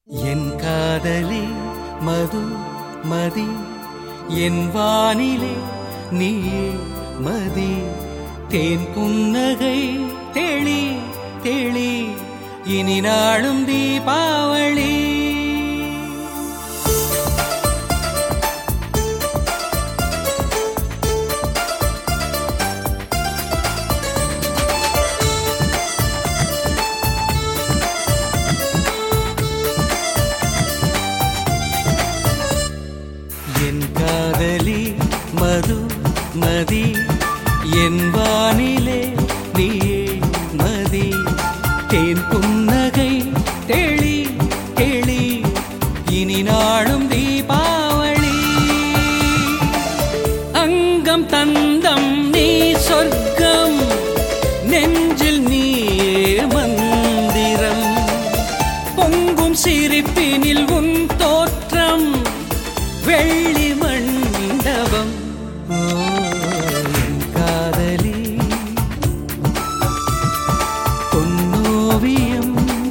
என் காதலி மது மதி என் வானிலே நீயே மதி தேன் புன்னகை தெளி தெளி இனி நாளும் தீபாவளி என் காதலி மது மதி என் வானிலே நீயே மதி தேன் புன்னகை தெளி தெளி இனி நாளும் தீபாவளி அங்கம் தந்தம் நீ சொர்க்கம் நெஞ்சில் நீயே மந்திரம் பொங்கும் சிரிப்பினில் உன் தோற்றம் வெள்ளி மண்டபம் ஓ, என் காதலி பொன்னோவியம்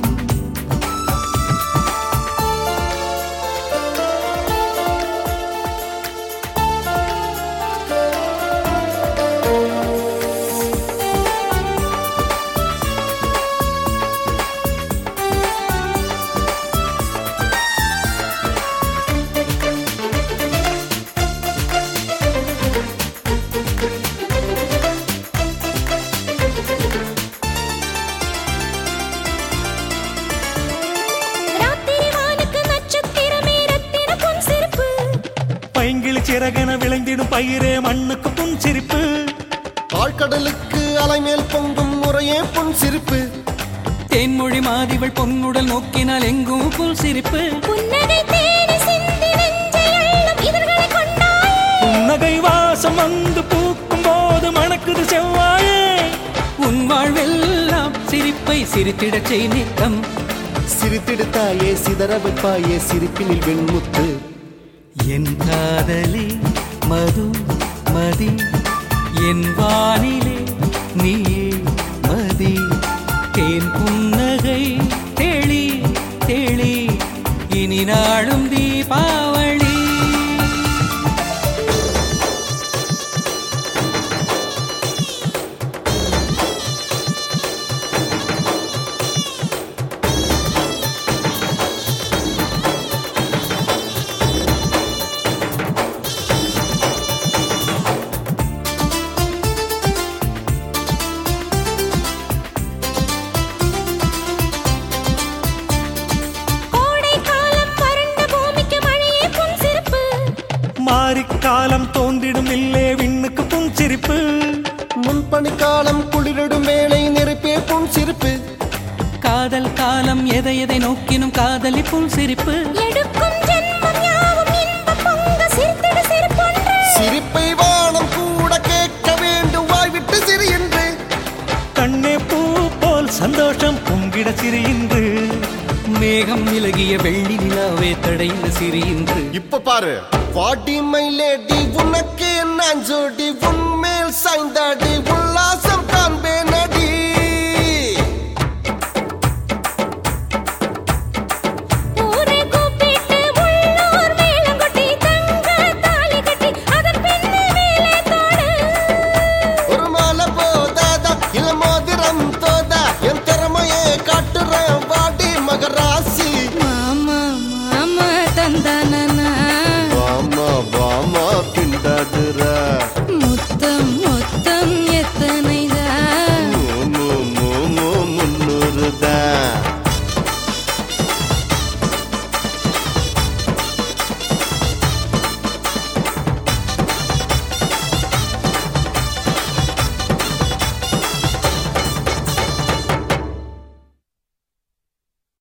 ராத்திரி வானுக்கு நட்சத்திரமே ரத்தின பொன் சிரிப்பு பைங்கிளி சிறகென விளைந்திடும் பயிரே மண்ணுக்கு புன் சிரிப்பு ஆழ்கடலுக்கு அலைமேல் பொங்கும் முறையே பொன் சிரிப்பு தேன்மொழி மாதிவள் பொன்னுடல் நோக்கினால் எங்கும் புல் சிரிப்பு புன்னகை தேடி சிந்தி நெஞ்சை அள்ளும் இதழ்களை கொண்டாயே புன்னகை வாசம் வந்து பூக்கும் போது மணக்குது செவ்வாயே உன் வாழ்வெல்லாம் சிரிப்பை சிரித்திடச் செய் நித்தம் சிரித்திடுத்தாயே சிதற வைப்பாயே சிரிப்பினில் வெண்முத்து என் காதலி மது மதி என் வானிலே நீயே மதி தேன் புன்னகை தெளி தெளி இனி நாளும் தீபாவளி கோடை காலம் வறண்ட பூமிக்கு மழையே பொன் சிரிப்பு மாரிக்காலம் தோன்றிடும் இல்லே விண்ணுக்கு புன் சிரிப்பு முன்பனிக்காலம் குளிரிடும் வேளை நெருப்பே பொன் சிரிப்பு காதல் காலம் எதை எதை நோக்கினும் காதலி புல் சிரிப்பு எடுக்கும் ஜென்மம் யாவும் இன்ப பொங்க சிரித்திட சிரிப்பொன்று சிரிப்பை வானம் கூட கேட்க வேண்டும் வாய்விட்டு சிரி என்று கண்ணே பூ போல் சந்தோஷம் பொங்கிட சிரியின்று மேகம் விலகிய வெள்ளி நிலாவே தடைந்த சிரியின்று இப்ப பாரு பாட்டி மை லேடி உனக்கு நான் ஜோடி உன்மேல் சாய்ந்தாடி உல்லாச